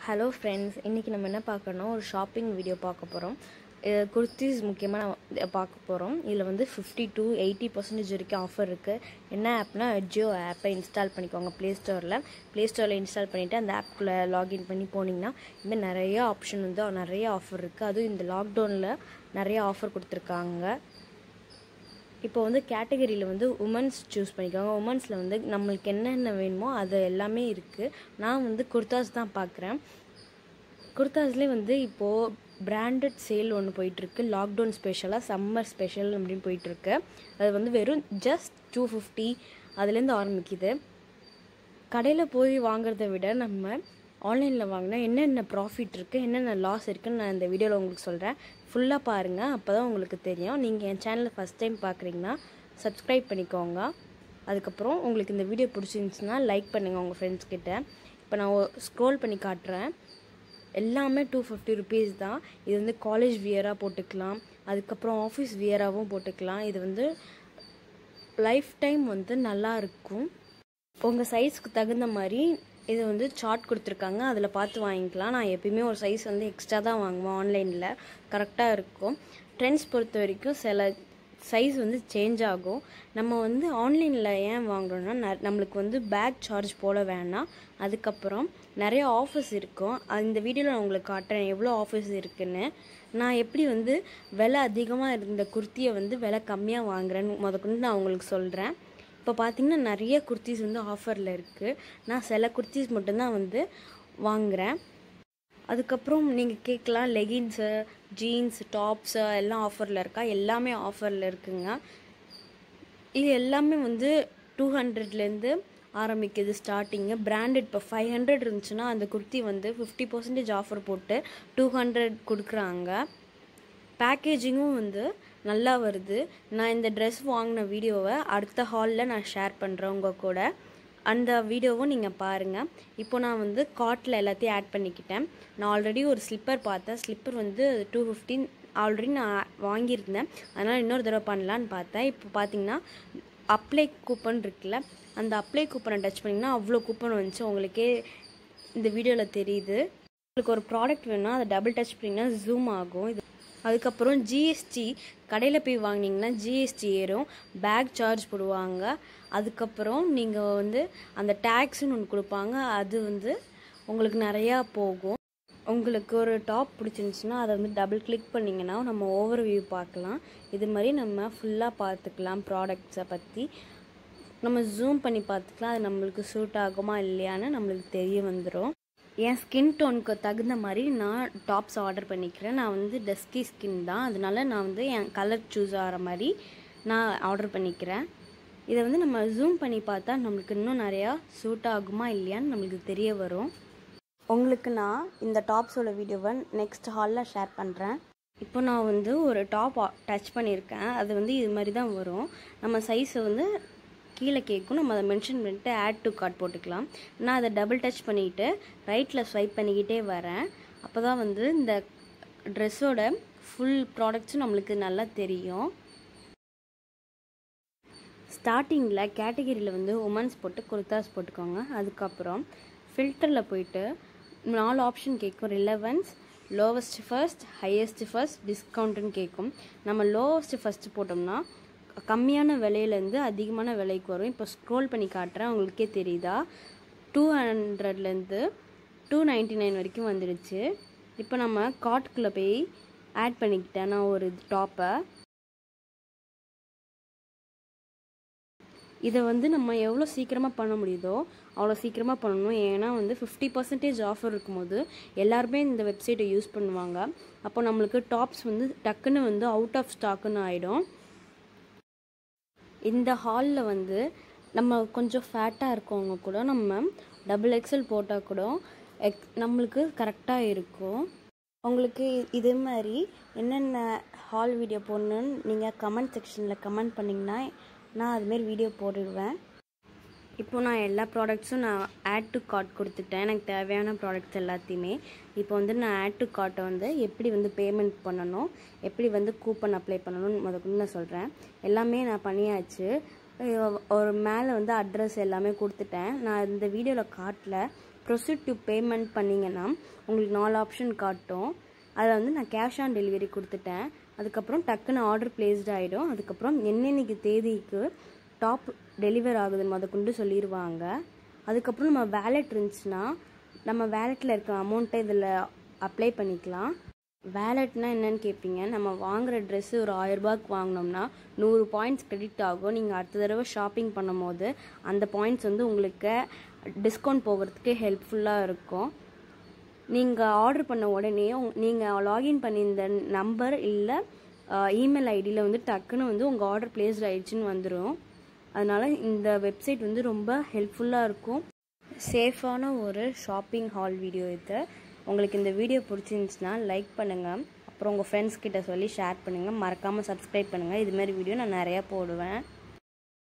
hello friends இன்றைக்கி நம்ம என்ன பார்க்கணும் ஒரு ஷாப்பிங் வீடியோ பார்க்க போகிறோம் குர்த்திஸ் முக்கியமாக நான் பார்க்க போகிறோம் இதில் வந்து ஃபிஃப்டி டு எயிட்டி பர்சன்டேஜ் வரைக்கும் ஆஃபர் இருக்குது என்ன ஆப்னா ஜியோ ஆப்பை இன்ஸ்டால் பண்ணிக்கோங்க ப்ளே ஸ்டோரில் ப்ளே ஸ்டோரில் இன்ஸ்டால் பண்ணிவிட்டு அந்த ஆப்குள்ளே லாகின் பண்ணி போனீங்கன்னா இதுமாதிரி நிறைய ஆப்ஷன் வந்து நிறைய ஆஃபர் இருக்குது அதுவும் இந்த லாக்டவுனில் நிறைய ஆஃபர் கொடுத்துருக்காங்க இப்போ வந்து கேட்டகரியில் வந்து உமன்ஸ் சூஸ் பண்ணிக்கோங்க உமன்ஸில் வந்து நம்மளுக்கு என்னென்ன வேணுமோ அது எல்லாமே இருக்குது நான் வந்து குர்தாஸ் தான் பார்க்குறேன் குர்தாஸ்லேயே வந்து இப்போது பிராண்டட் சேல் ஒன்று போயிட்டுருக்கு லாக்டவுன் ஸ்பெஷலாக சம்மர் ஸ்பெஷல் அப்படின்னு போயிட்டுருக்கு அது வந்து வெறும் ஜஸ்ட் டூ ஃபிஃப்டி அதுலேருந்து ஆரம்பிக்குது கடையில் போய் வாங்குறத விட நம்ம ஆன்லைனில் வாங்கினா என்னென்ன ப்ராஃபிட் இருக்குது என்னென்ன லாஸ் இருக்குதுன்னு நான் இந்த வீடியோவில் உங்களுக்கு சொல்கிறேன் ஃபுல்லாக பாருங்கள் அப்போ தான் உங்களுக்கு தெரியும் நீங்கள் என் சேனலை ஃபஸ்ட் டைம் பார்க்குறீங்கன்னா சப்ஸ்கிரைப் பண்ணிக்கோங்க அதுக்கப்புறம் உங்களுக்கு இந்த வீடியோ பிடிச்சிருந்துச்சுன்னா லைக் பண்ணுங்கள் உங்கள் ஃப்ரெண்ட்ஸ் கிட்ட இப்போ நான் ஸ்க்ரோல் பண்ணி காட்டுறேன் எல்லாமே டூ ஃபிஃப்டி ருபீஸ் தான் இது வந்து காலேஜ் வியராக போட்டுக்கலாம் அதுக்கப்புறம் ஆஃபீஸ் வியராகவும் போட்டுக்கலாம் இது வந்து லைஃப் டைம் வந்து நல்லா இருக்கும் உங்கள் சைஸ்க்கு தகுந்த மாதிரி இது வந்து சார்ட் கொடுத்துருக்காங்க அதில் பார்த்து வாங்கிக்கலாம் நான் எப்பயுமே ஒரு சைஸ் வந்து எக்ஸ்ட்ரா தான் வாங்குவேன் ஆன்லைனில் கரெக்டாக இருக்கும் ட்ரெண்ட்ஸ் பொறுத்த வரைக்கும் சில சைஸ் வந்து சேஞ்ச் ஆகும் நம்ம வந்து ஆன்லைனில் ஏன் வாங்குறோன்னா ந நம்மளுக்கு வந்து பேக் சார்ஜ் போட வேணாம் அதுக்கப்புறம் நிறைய ஆஃபர்ஸ் இருக்கும் இந்த வீடியோவில் நான் உங்களுக்கு காட்டுறேன் எவ்வளோ ஆஃபர்ஸ் இருக்குன்னு நான் எப்படி வந்து விலை அதிகமாக இருந்த குர்த்தியை வந்து விலை கம்மியாக வாங்குறேன்னு முதற்கொண்டு நான் உங்களுக்கு சொல்கிறேன் இப்போ பார்த்தீங்கன்னா நிறைய குர்த்திஸ் வந்து ஆஃபரில் இருக்குது நான் சில குர்த்திஸ் மட்டும்தான் வந்து வாங்குகிறேன் அதுக்கப்புறம் நீங்கள் கேட்கலாம் லெகின்ஸு ஜீன்ஸ் டாப்ஸு எல்லாம் ஆஃபரில் இருக்கா எல்லாமே ஆஃபரில் இருக்குங்க இது எல்லாமே வந்து டூ ஹண்ட்ரட்லேருந்து ஆரம்பிக்குது ஸ்டார்டிங்கு பிராண்டட் இப்போ ஃபைவ் ஹண்ட்ரட் இருந்துச்சுன்னா அந்த குர்த்தி வந்து ஃபிஃப்டி பர்சன்டேஜ் ஆஃபர் போட்டு டூ ஹண்ட்ரட் கொடுக்குறாங்க பேக்கேஜிங்கும் வந்து நல்லா வருது நான் இந்த ட்ரெஸ் வாங்கின வீடியோவை அடுத்த ஹாலில் நான் ஷேர் பண்ணுறேன் உங்கள் கூட அந்த வீடியோவும் நீங்கள் பாருங்கள் இப்போ நான் வந்து கார்ட்டில் எல்லாத்தையும் ஆட் பண்ணிக்கிட்டேன் நான் ஆல்ரெடி ஒரு ஸ்லிப்பர் பார்த்தேன் ஸ்லிப்பர் வந்து டூ ஃபிஃப்டின் ஆல்ரெடி நான் வாங்கியிருந்தேன் அதனால் இன்னொரு தடவை பண்ணலான்னு பார்த்தேன் இப்போ பார்த்தீங்கன்னா அப்ளை கூப்பன் இருக்குல்ல அந்த அப்ளை கூப்பனை டச் பண்ணிங்கன்னா அவ்வளோ கூப்பன் வந்துச்சு உங்களுக்கே இந்த வீடியோவில் தெரியுது உங்களுக்கு ஒரு ப்ராடக்ட் வேணும்னா அதை டபுள் டச் பண்ணிங்கன்னா ஜூம் ஆகும் இது அதுக்கப்புறம் ஜிஎஸ்டி கடையில் போய் வாங்கினீங்கன்னா ஜிஎஸ்டி ஏறும் பேக் சார்ஜ் போடுவாங்க அதுக்கப்புறம் நீங்கள் வந்து அந்த டேக்ஸ்னு ஒன்று கொடுப்பாங்க அது வந்து உங்களுக்கு நிறையா போகும் உங்களுக்கு ஒரு டாப் பிடிச்சிருந்துச்சுன்னா அதை வந்து டபுள் கிளிக் பண்ணிங்கன்னா நம்ம ஓவர் வியூ பார்க்கலாம் இது மாதிரி நம்ம ஃபுல்லாக பார்த்துக்கலாம் ப்ராடக்ட்ஸை பற்றி நம்ம ஜூம் பண்ணி பார்த்துக்கலாம் அது நம்மளுக்கு சூட் ஆகுமா இல்லையான்னு நம்மளுக்கு தெரிய வந்துடும் என் ஸ்கின் டோனுக்கு தகுந்த மாதிரி நான் டாப்ஸ் ஆர்டர் பண்ணிக்கிறேன் நான் வந்து டஸ்கி ஸ்கின் தான் அதனால நான் வந்து என் கலர் சூஸ் ஆகிற மாதிரி நான் ஆர்டர் பண்ணிக்கிறேன் இதை வந்து நம்ம ஜூம் பண்ணி பார்த்தா நம்மளுக்கு இன்னும் நிறையா சூட் ஆகுமா இல்லையான்னு நம்மளுக்கு தெரிய வரும் உங்களுக்கு நான் இந்த டாப்ஸோட வீடியோவை நெக்ஸ்ட் ஹாலில் ஷேர் பண்ணுறேன் இப்போ நான் வந்து ஒரு டாப் டச் பண்ணியிருக்கேன் அது வந்து இது மாதிரி தான் வரும் நம்ம சைஸை வந்து கீழே கேட்கும் நம்ம அதை மென்ஷன் பண்ணிட்டு ஆட் டு கார்ட் போட்டுக்கலாம் நான் அதை டபுள் டச் பண்ணிவிட்டு ரைட்டில் ஸ்வைப் பண்ணிக்கிட்டே வரேன் அப்போ தான் வந்து இந்த ட்ரெஸ்ஸோட ஃபுல் ப்ராடக்ட்ஸும் நம்மளுக்கு நல்லா தெரியும் ஸ்டார்டிங்கில் கேட்டகிரியில் வந்து உமன்ஸ் போட்டு குர்தாஸ் போட்டுக்கோங்க அதுக்கப்புறம் ஃபில்டரில் போயிட்டு நாலு ஆப்ஷன் கேட்கும் relevance lowest first highest first டிஸ்கவுண்ட்டுன்னு கேட்கும் நம்ம லோவஸ்ட் ஃபஸ்ட்டு போட்டோம்னா கம்மியான விலையிலேருந்து அதிகமான விலைக்கு வரும் இப்போ ஸ்க்ரோல் பண்ணி காட்டுறேன் உங்களுக்கே தெரியுதா டூ ஹண்ட்ரட்லேருந்து டூ நைன்ட்டி நைன் வரைக்கும் வந்துடுச்சு இப்போ நம்ம காட்டுக்குள்ளே போய் ஆட் பண்ணிக்கிட்டேன் நான் ஒரு டாப்பை இதை வந்து நம்ம எவ்வளோ சீக்கிரமாக பண்ண முடியுதோ அவ்வளோ சீக்கிரமாக பண்ணணும் ஏன்னா வந்து ஃபிஃப்டி பர்சன்டேஜ் ஆஃபர் இருக்கும்போது எல்லாருமே இந்த வெப்சைட்டை யூஸ் பண்ணுவாங்க அப்போ நம்மளுக்கு டாப்ஸ் வந்து டக்குன்னு வந்து அவுட் ஆஃப் ஸ்டாக்குன்னு ஆகிடும் இந்த ஹாலில் வந்து நம்ம கொஞ்சம் ஃபேட்டாக இருக்கவங்க கூட நம்ம டபுள் எக்ஸல் போட்டால் கூட எக் நம்மளுக்கு கரெக்டாக இருக்கும் உங்களுக்கு இதே மாதிரி என்னென்ன ஹால் வீடியோ போடணுன்னு நீங்கள் கமெண்ட் செக்ஷனில் கமெண்ட் பண்ணிங்கன்னா நான் அதுமாரி வீடியோ போட்டுடுவேன் இப்போ நான் எல்லா ப்ராடக்ட்ஸும் நான் ஆட் டு கார்ட் கொடுத்துட்டேன் எனக்கு தேவையான ப்ராடக்ட்ஸ் எல்லாத்தையுமே இப்போ வந்து நான் ஆட் டு கார்ட்டை வந்து எப்படி வந்து பேமெண்ட் பண்ணணும் எப்படி வந்து கூப்பன் அப்ளை பண்ணணும்னு முதல்ல நான் சொல்கிறேன் எல்லாமே நான் பண்ணியாச்சு ஒரு மேலே வந்து அட்ரஸ் எல்லாமே கொடுத்துட்டேன் நான் இந்த வீடியோவில் காட்டல ப்ரொசீட் டு பேமெண்ட் பண்ணிங்கன்னா உங்களுக்கு நாலு ஆப்ஷன் காட்டும் அதில் வந்து நான் கேஷ் ஆன் டெலிவரி கொடுத்துட்டேன் அதுக்கப்புறம் டக்குன்னு ஆர்டர் பிளேஸ்ட் ஆகிடும் அதுக்கப்புறம் என்னென்னைக்கு தேதிக்கு டாப் டெலிவர் ஆகுதுன்னு முத கொண்டு சொல்லிடுவாங்க அதுக்கப்புறம் நம்ம வேலெட் இருந்துச்சுன்னா நம்ம வேலெட்டில் இருக்க அமௌண்ட்டை இதில் அப்ளை பண்ணிக்கலாம் வேலெட்னா என்னன்னு கேட்பீங்க நம்ம வாங்குற ட்ரெஸ்ஸு ஒரு ஆயிரரூபாய்க்கு வாங்கினோம்னா நூறு பாயிண்ட்ஸ் கிரெடிட் ஆகும் நீங்கள் அடுத்த தடவை ஷாப்பிங் பண்ணும்போது அந்த பாயிண்ட்ஸ் வந்து உங்களுக்கு டிஸ்கவுண்ட் போகிறதுக்கு ஹெல்ப்ஃபுல்லாக இருக்கும் நீங்கள் ஆர்டர் பண்ண உடனே நீங்கள் லாகின் பண்ணியிருந்த நம்பர் இல்லை இமெயில் ஐடியில் வந்து டக்குன்னு வந்து உங்கள் ஆர்டர் பிளேஸ்ட் ஆயிடுச்சுன்னு வந்துடும் அதனால் இந்த வெப்சைட் வந்து ரொம்ப ஹெல்ப்ஃபுல்லாக இருக்கும் சேஃபான ஒரு ஷாப்பிங் ஹால் வீடியோ இது உங்களுக்கு இந்த வீடியோ பிடிச்சிருந்துச்சுன்னா லைக் பண்ணுங்கள் அப்புறம் உங்கள் ஃப்ரெண்ட்ஸ் கிட்ட சொல்லி ஷேர் பண்ணுங்கள் மறக்காமல் சப்ஸ்கிரைப் பண்ணுங்கள் இதுமாரி வீடியோ நான் நிறையா போடுவேன்